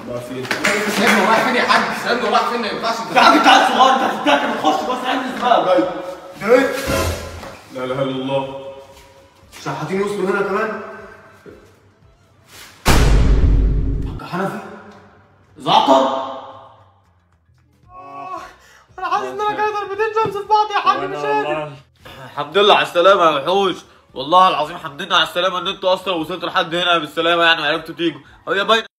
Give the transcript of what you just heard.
بقى فين سيبني ورايح فين يا حاج سيبني ورايح فين ما ينفعش يا عم انت عيل صغير انت هتتاكل وتخش بس عندي بقى جاي جاي لا اله الا الله شحاتين وصلوا هنا كمان حاج حنفي زعتر انا حاسس ان انا جاي ضربتين شمس في بعض يا حاج مش قادر الحمد لله على السلامة يا وحوش والله العظيم الحمد لله على السلامة ان انتوا اصلا وصلتوا لحد هنا بالسلامة يعني وعرفتوا تيجوا هي باينة